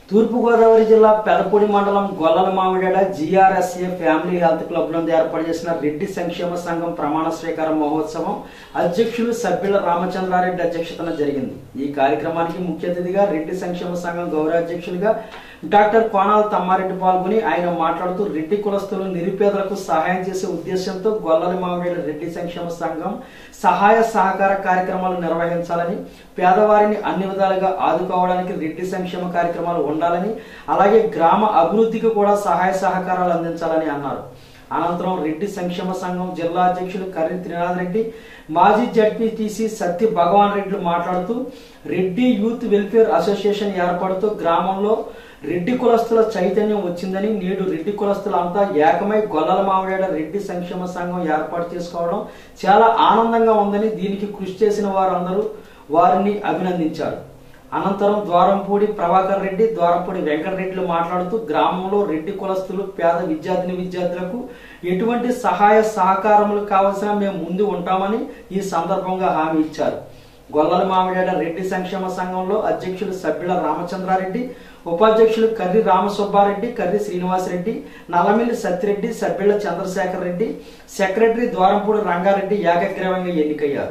తూర్పుగోదావరి జిల్లా పెదపూడి మండలం Gollala Mamidada GRSA family health club నందు ఏర్పాటు చేసిన రెడ్డి సంక్షేమ సంఘం ప్రమాణ స్వీకార మహోత్సవం అధ్యక్షులు సభ్యుల రామచంద్రారెడ్డి అధ్యక్షతన జరిగింది ఈ కార్యక్రమానికి ముఖ్య అతిథిగా రెడ్డి సంక్షేమ సంఘం గౌరవ అధ్యక్షులుగా డాక్టర్ కోనాల తమ్మారెడ్డి పాల్గొని ఆయన మాట్లాడుతూ రెడ్డి కులస్తులు నిరుపేదలకు సహాయం చేసే ఉద్దేశంతో గొల్లల మామిడాడ రెడ్డి సంక్షేమ సంఘం సహాయ సహకార కార్యక్రమాలు నిర్వహించాలని పేదవారిని అన్ని విధాలుగా ఆదుకోవడానికి రెడ్డి సంక్షేమ కార్యక్రమాలు ఉండాలని అలాగే గ్రామ అభివృద్ధికి కూడా సహాయ సహకారాలు అందించాలని అన్నారు అనంతరం రెడ్డి సంక్షేమ సంఘం జిల్లా అధ్యక్షులు కర్రి త్రినాథ్ రెడ్డి మాజీ జడ్పీటీసీ సత్య భగవాన్ రెడ్డిలు మాట్లాడుతూ రెడ్డి యూత్ వెల్ఫేర్ అసోసియేషన్ ఏర్పాటుతో గ్రామంలో రెడ్డి కులస్తుల చైతన్యం వచ్చిందని నేడు రెడ్డి కులస్తులంతా ఏకమై గొల్లల మామిడాడ రెడ్డి సంక్షేమ సంఘం ఏర్పాటు చేసుకోవడం చాలా ఆనందంగా ఉందని దీనికి కృషి చేసిన వారందరూ వారిని అభినందించారు అనంతరం ద్వారంపూడి ప్రభాకర్ రెడ్డి ద్వారంపూడి వెంకటరెడ్డిలు మాట్లాడుతూ గ్రామంలో రెడ్డి కులస్తులు పేద విద్యార్థిని విద్యార్థులకు ఎటువంటి సహాయ సహకారములు కావలసిన మేము ముందు ఉంటామని ఈ సందర్భంగా హామీ ఇచ్చారు గొల్లల మామిడాడ రెడ్డి సంక్షేమ సంఘంలో అధ్యక్షులు సభ్యుల రామచంద్రారెడ్డి ఉపాధ్యక్షులు కర్రి రామసుబ్బారెడ్డి కర్రి శ్రీనివాసరెడ్డి నల్లమిల్లి సత్యరెడ్డి సభ్యుల చంద్రశేఖర్ రెడ్డి సెక్రటరీ ద్వారంపూడి రంగారెడ్డి ఏకగ్రీవంగా ఎన్నికయ్యారు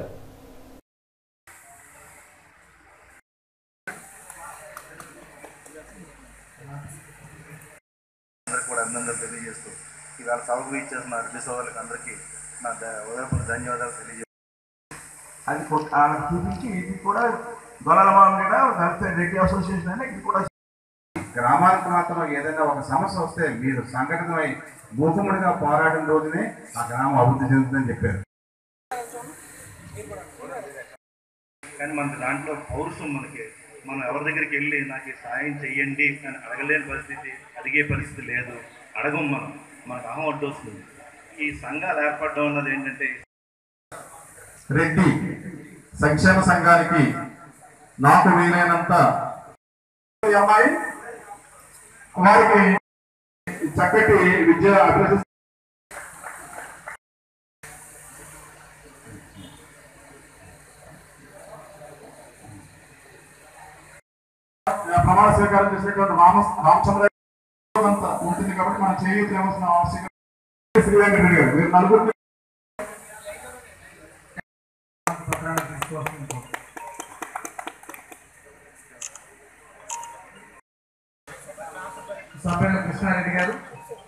అందరికీ కూడా అభినందనలు తెలియజేస్తూ ఇవాళ సభకు ఇచ్చేసిన రెడ్డి సోదరులకు అందరికీ నా ద- ఉదయపూర్వక ధన్యవాదాలు తెలియజేస్తాను అది కొట్- ఆ చూపించి ఇది కూడా గొల్లల మామిడి వెల్ఫేర్ రెడ్డి అసోసియేషన్ అని ఇది కూడా గ్రామాలకు మాత్రం ఏదైనా ఒక సమస్య వస్తే మీరు సంఘటితమై మూకుముడిగా పోరాడిన రోజునే ఆ గ్రామం అభివృద్ధి చెందుతుందని చెప్పారు కానీ మనకి దాంట్లో పౌరుషం మనకి మనం ఎవరి దగ్గరికి వెళ్ళి నాకు ఈ సాయం చెయ్యండి అని అడగలేని పరిస్థితి అడిగే పరిస్థితి లేదు అడగం మనం మనకు అహం అడ్డు వస్తుంది ఈ సంఘాలు ఏర్పడడం అన్నది ఏంటంటే రెడ్డి సంక్షేమ సంఘానికి నాకు వీలైనంత ఈ అమ్మాయి వారికి చక్కటి విద్య అభ్యసి ప్రమాణ స్వీకారం చేసినటువంటి రామ రామచంద్ర అంతా ఉంటుంది కాబట్టి మనం చేయూత ఇవ్వాల్సిన అవసరం శ్రీ వెంకటరెడ్డి గారు మీరు నలుగురు సభ్యులు కృష్ణారెడ్డి గారు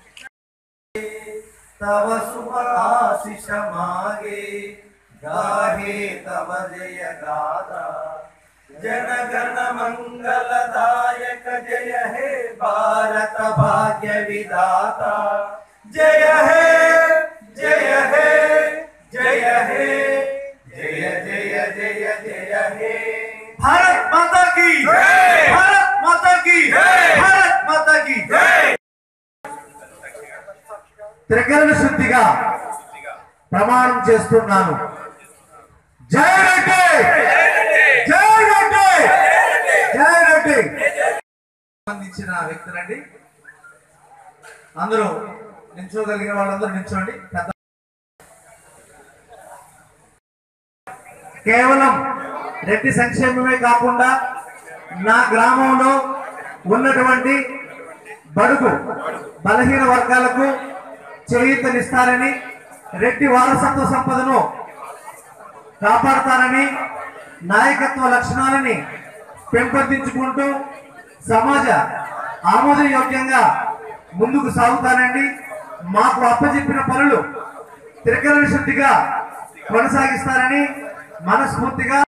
तव शुभ आशीष मागे गाहे तव जय गाथा जन गण मंगलदायक जय हे भारत भाग्य विधाता जय हे जय हे जय हे जय जय जय जय हे भारत माता की भारत माता की भारत माता की త్రికరణ శుద్ధిగా ప్రమాణం చేస్తున్నాను జై రెడ్డి జై రెడ్డి జై రెడ్డి సంబంధించిన వ్యక్తులండి అందరూ నిల్చోగలిగిన వాళ్ళందరూ నిల్చోండి పెద్ద కేవలం రెడ్డి సంక్షేమమే కాకుండా నా గ్రామంలో ఉన్నటువంటి బడుగు బలహీన వర్గాలకు చేయూతనిస్తారని రెడ్డి వారసత్వ సంపదను కాపాడతారని నాయకత్వ లక్షణాలని పెంపొందించుకుంటూ సమాజ ఆమోదయోగ్యంగా ముందుకు సాగుతానండి మాకు అప్పచెప్పిన పనులు త్రికరణ శుద్ధిగా కొనసాగిస్తారని మనస్ఫూర్తిగా